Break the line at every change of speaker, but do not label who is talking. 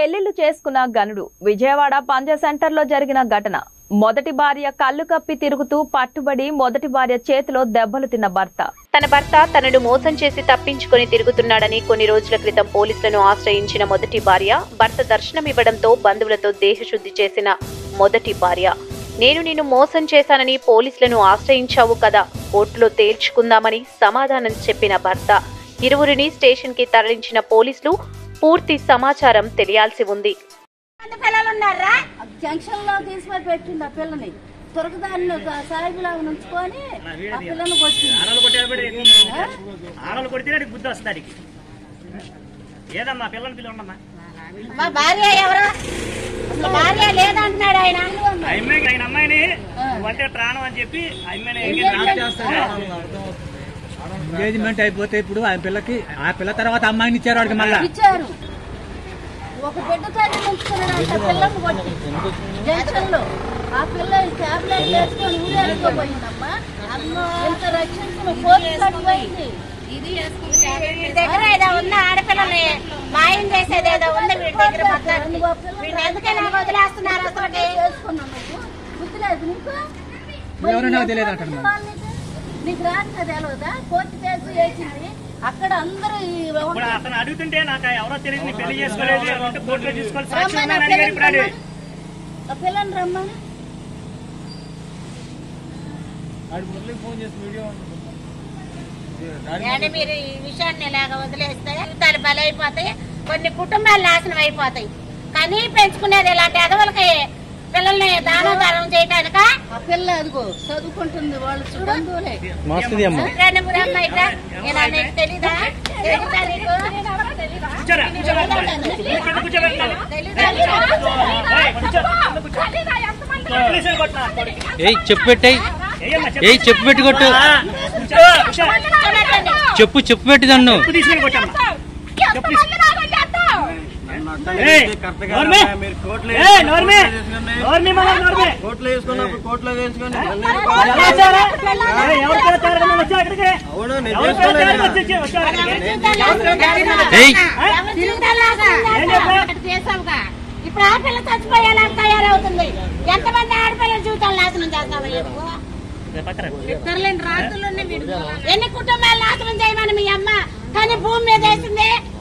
పెళ్లిళ్లు చేసుకున్న గనుడు విజయవాడ పంజా సెంటర్లో జరిగిన ఘటన మొదటి భార్య కళ్ళు కప్పి తిరుగుతూ పట్టుబడి మొదటి భార్య చేతిలో దెబ్బలు తిన్న భర్త
తన భర్త తనను మోసం చేసి తప్పించుకొని తిరుగుతున్నాడని కొన్ని రోజుల క్రితం పోలీసులను ఆశ్రయించిన మొదటి భార్య భర్త దర్శనమివ్వడంతో బంధువులతో దేహశుద్ధి చేసిన మొదటి భార్య నేను నిన్ను మోసం చేశానని పోలీసులను ఆశ్రయించావు కదా కోర్టులో తేల్చుకుందామని సమాధానం చెప్పిన భర్త ఇరువురిని స్టేషన్ కి తరలించిన పోలీసులు పూర్తి సమాచారం తెలియాల్సి ఉంది
మంది పిల్లలు ఉన్నారా
జంక్షన్ లో తీసుకొని పెట్టిండు ఆ పిల్లని దొరకదాన్ని సాయిబులా ఉంచుకొని ఆ పిల్లని కొట్టింది
ఆడలు కొట్టే ఆడలు కొడితే అది బుద్ధి వస్తుంది దానికి ఏదమ్మా పిల్లని పిల్ల ఉండమ్మా
మా భార్య ఎవరు అసలు భార్య లేదంటున్నాడు ఆయన
ఆ అమ్మాయికి ఆయన అమ్మాయిని అంటే ప్రాణం అని చెప్పి ఆ అమ్మాయిని
ఎంగేజ్మెంట్ అయిపోతే ఇప్పుడు ఆ పిల్లకి ఆ పిల్ల తర్వాత అమ్మాయిని ఇచ్చారు వాడికి మళ్ళా
ఇచ్చారు ఒక బిడ్డ తల్లి ఉంచుకున్నాడు అంట పిల్లని కొట్టి జంక్షన్ లో ఆ పిల్ల టాబ్లెట్ వేసుకొని ఊరేసుకోపోయిందమ్మా ఎంత రక్షించిన పోలీసు పోయింది
వీడి దగ్గర ఏదో ఉన్న ఆడపిల్లని మాయం చేసేది ఏదో ఉంది వీడి దగ్గర మొత్తానికి వీడిని ఎందుకైనా వదిలేస్తున్నారు అసలు
చేసుకున్నావు నువ్వు బుద్ధి లేదు నీకు
ఎవరో నాకు తెలియదు అంటాడు మరి.
వాళ్ళకి నీకు రాదు కదా తెలియదా కోర్టు కేసు వేసింది అక్కడ అందరూ ఈ
ఇప్పుడు అతను అడుగుతుంటే నాకు ఎవరో తెలియదు నీ పెళ్లి చేసుకోలేదు అంటే కోర్టులో తీసుకోవాలి సాక్షి
రమ్మని ఆ
ఉందని అడిగారు ఇప్పుడు
పిల్లని
ఆడు.
రమ్మని. ఆ పిల్లని రమ్మని
కానీ మీరు ఈ విషయాన్ని ఇలాగ వదిలేస్తే జీవితాలు బలైపోతాయి కొన్ని కుటుంబాలు నాశనం అయిపోతాయి కానీ పెంచుకునేది ఇలాంటి అదవులకి పిల్లల్ని దానం దానం చేయటానిక
ఆ పిల్ల అదిగో చదువుకుంటుంది వాళ్ళు బంధువులే
మస్తుది అమ్మ
ఇలా నీకు తెలీదా తెలీదా నీకు?
కూర్చోరా, కూర్చోరా. ఇక్కడ కూర్చోబెట్టాలి.
తెలీదా నీకు?
ఏయ్, కూర్చో. కింద కూర్చో. పోలీసులు కొట్టినా, కొడుకు.
ఏయ్ చెప్పు పెట్టాయి
ఏయమ్మా, చెప్పు.
ఏయ్ చెప్పు పెట్టి కొట్టు
ఆ, కూర్చో, కూర్చో.
కూర్చోబెట్టండి.
చెప్పు చెప్పు పెట్టి నన్ను
చెప్పు తీసుకుని కొట్టమ్మా. చెప్పు తీసుకుని. ఏయ్, నోర్మి. ఏయ్, నోర్మి. నోర్మి మళ్ళా నోర్మి.
కోట్లు వేసుకున్నప్పుడు కోట్లో వేసుకొని
ఎలా వచ్చారా? ఏయ్, ఎవరు చేస్తారు కదా వచ్చా అక్కడికి?
అవును నేను
ఎవరు
చేసుకోలేదు
చేస్తారు వచ్చి వచ్చారు అక్కడికి?
ఏయ్
ఎవరు జీవితాలు నాశనం చేస్తారు? చేసావుగా. ఇప్పుడు ఆ పిల్ల చచ్చిపోయేలా తయారవుతుంది ఎంతమంది ఆడపిల్లల జీవితాలు నాశనం చేస్తావయ్యా నువ్వు?
రేపు పక్కన.
ఎన్ని కుటుంబాలు నాశనం చేయమని మీ అమ్మ కానీ భూమి మీద వేసింది